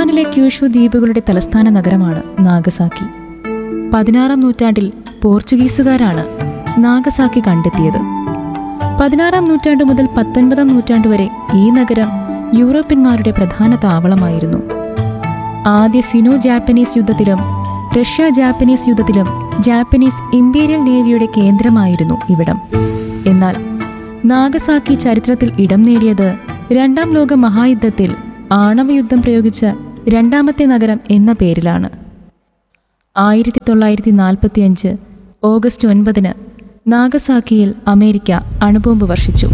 ജപ്പാനിലെ ക്യൂഷു ദ്വീപുകളുടെ തലസ്ഥാന നഗരമാണ് നാഗസാക്കി പതിനാറാം നൂറ്റാണ്ടിൽ പോർച്ചുഗീസുകാരാണ് നാഗസാക്കി കണ്ടെത്തിയത് പതിനാറാം നൂറ്റാണ്ട് മുതൽ പത്തൊൻപതാം നൂറ്റാണ്ട് വരെ ഈ നഗരം യൂറോപ്യന്മാരുടെ പ്രധാന താവളമായിരുന്നു ആദ്യ സിനോ ജാപ്പനീസ് യുദ്ധത്തിലും റഷ്യ ജാപ്പനീസ് യുദ്ധത്തിലും ജാപ്പനീസ് ഇമ്പീരിയൽ നേവിയുടെ കേന്ദ്രമായിരുന്നു ഇവിടം എന്നാൽ നാഗസാക്കി ചരിത്രത്തിൽ ഇടം നേടിയത് രണ്ടാം ലോക മഹായുദ്ധത്തിൽ ആണവയുദ്ധം പ്രയോഗിച്ച രണ്ടാമത്തെ നഗരം എന്ന പേരിലാണ് ആയിരത്തി തൊള്ളായിരത്തി നാൽപ്പത്തിയഞ്ച് ഓഗസ്റ്റ് ഒൻപതിന് നാഗസാക്കിയിൽ അമേരിക്ക അണുബോംബ് വർഷിച്ചു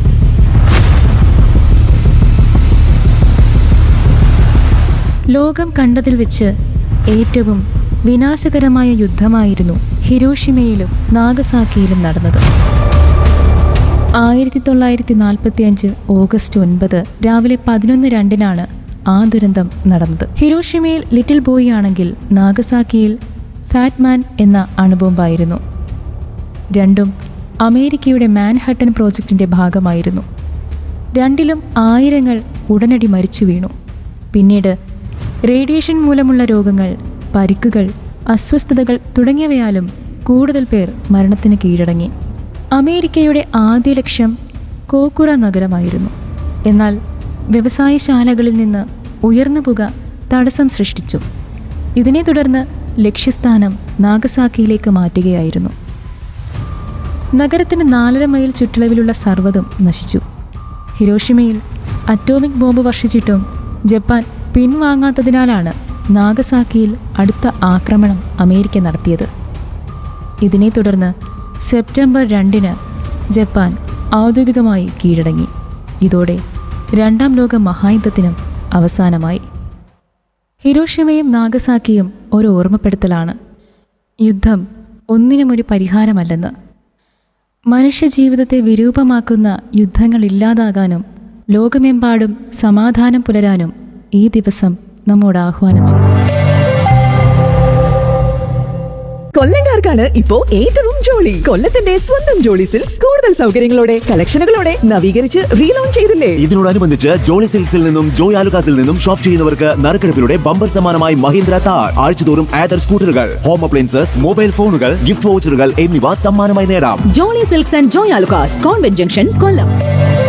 ലോകം കണ്ടതിൽ വെച്ച് ഏറ്റവും വിനാശകരമായ യുദ്ധമായിരുന്നു ഹിരോഷിമയിലും നാഗസാക്കിയിലും നടന്നത് ആയിരത്തി തൊള്ളായിരത്തി നാൽപ്പത്തി അഞ്ച് ഓഗസ്റ്റ് ഒൻപത് രാവിലെ പതിനൊന്ന് രണ്ടിനാണ് ആ ദുരന്തം നടന്നത് ഹിരോഷിമയിൽ ലിറ്റിൽ ബോയ് ആണെങ്കിൽ നാഗസാക്കിയിൽ ഫാറ്റ്മാൻ എന്ന അണുബോംബായിരുന്നു രണ്ടും അമേരിക്കയുടെ മാൻഹട്ടൻ പ്രോജക്റ്റിന്റെ ഭാഗമായിരുന്നു രണ്ടിലും ആയിരങ്ങൾ ഉടനടി മരിച്ചു വീണു പിന്നീട് റേഡിയേഷൻ മൂലമുള്ള രോഗങ്ങൾ പരിക്കുകൾ അസ്വസ്ഥതകൾ തുടങ്ങിയവയാലും കൂടുതൽ പേർ മരണത്തിന് കീഴടങ്ങി അമേരിക്കയുടെ ആദ്യ ലക്ഷ്യം കോക്കുറ നഗരമായിരുന്നു എന്നാൽ വ്യവസായശാലകളിൽ നിന്ന് ഉയർന്ന പുക തടസ്സം സൃഷ്ടിച്ചു ഇതിനെ തുടർന്ന് ലക്ഷ്യസ്ഥാനം നാഗസാക്കിയിലേക്ക് മാറ്റുകയായിരുന്നു നഗരത്തിന് നാലര മൈൽ ചുറ്റളവിലുള്ള സർവ്വതും നശിച്ചു ഹിരോഷിമയിൽ അറ്റോമിക് ബോംബ് വർഷിച്ചിട്ടും ജപ്പാൻ പിൻവാങ്ങാത്തതിനാലാണ് നാഗസാക്കിയിൽ അടുത്ത ആക്രമണം അമേരിക്ക നടത്തിയത് ഇതിനെ തുടർന്ന് സെപ്റ്റംബർ രണ്ടിന് ജപ്പാൻ ഔദ്യോഗികമായി കീഴടങ്ങി ഇതോടെ രണ്ടാം ലോക മഹായുദ്ധത്തിനും അവസാനമായി ഹിരോഷിമയും നാഗസാക്കിയും ഒരു ഓർമ്മപ്പെടുത്തലാണ് യുദ്ധം ഒന്നിനും ഒരു പരിഹാരമല്ലെന്ന് മനുഷ്യജീവിതത്തെ വിരൂപമാക്കുന്ന യുദ്ധങ്ങൾ ഇല്ലാതാകാനും ലോകമെമ്പാടും സമാധാനം പുലരാനും ഈ ദിവസം നമ്മോട് ആഹ്വാനം ചെയ്യും കൊല്ലംകാർക്കാണ് ഇപ്പോ ഏറ്റവും ജോളി കൊല്ലത്തിന്റെ സ്വന്തം ജോളി സിൽക്സ് കൂടുതൽ സൗകര്യങ്ങളോടെ കളക്ഷനുകളോടെ നവീകരിച്ച് റീലോഞ്ച് ചെയ്തില്ലേ ഇതിനോടനുബന്ധിച്ച് ജോളി സിൽക്സിൽ നിന്നും ജോയ് ആലുകാസിൽ നിന്നും ഷോപ്പ് ചെയ്യുന്നവർക്ക് നറുക്കെടുപ്പിലൂടെ ബമ്പർ സമ്മാനമായി മഹീന്ദ്ര താർ ആഴ്ചതോറും ആദർ സ്കൂട്ടറുകൾ ഹോം അപ്ലയൻസസ് മൊബൈൽ ഫോണുകൾ ഗിഫ്റ്റ് വൗച്ചറുകൾ എന്നിവ സമ്മാനമായി നേടാം Jolly Silks and Joy Alukkas convent junction Kollam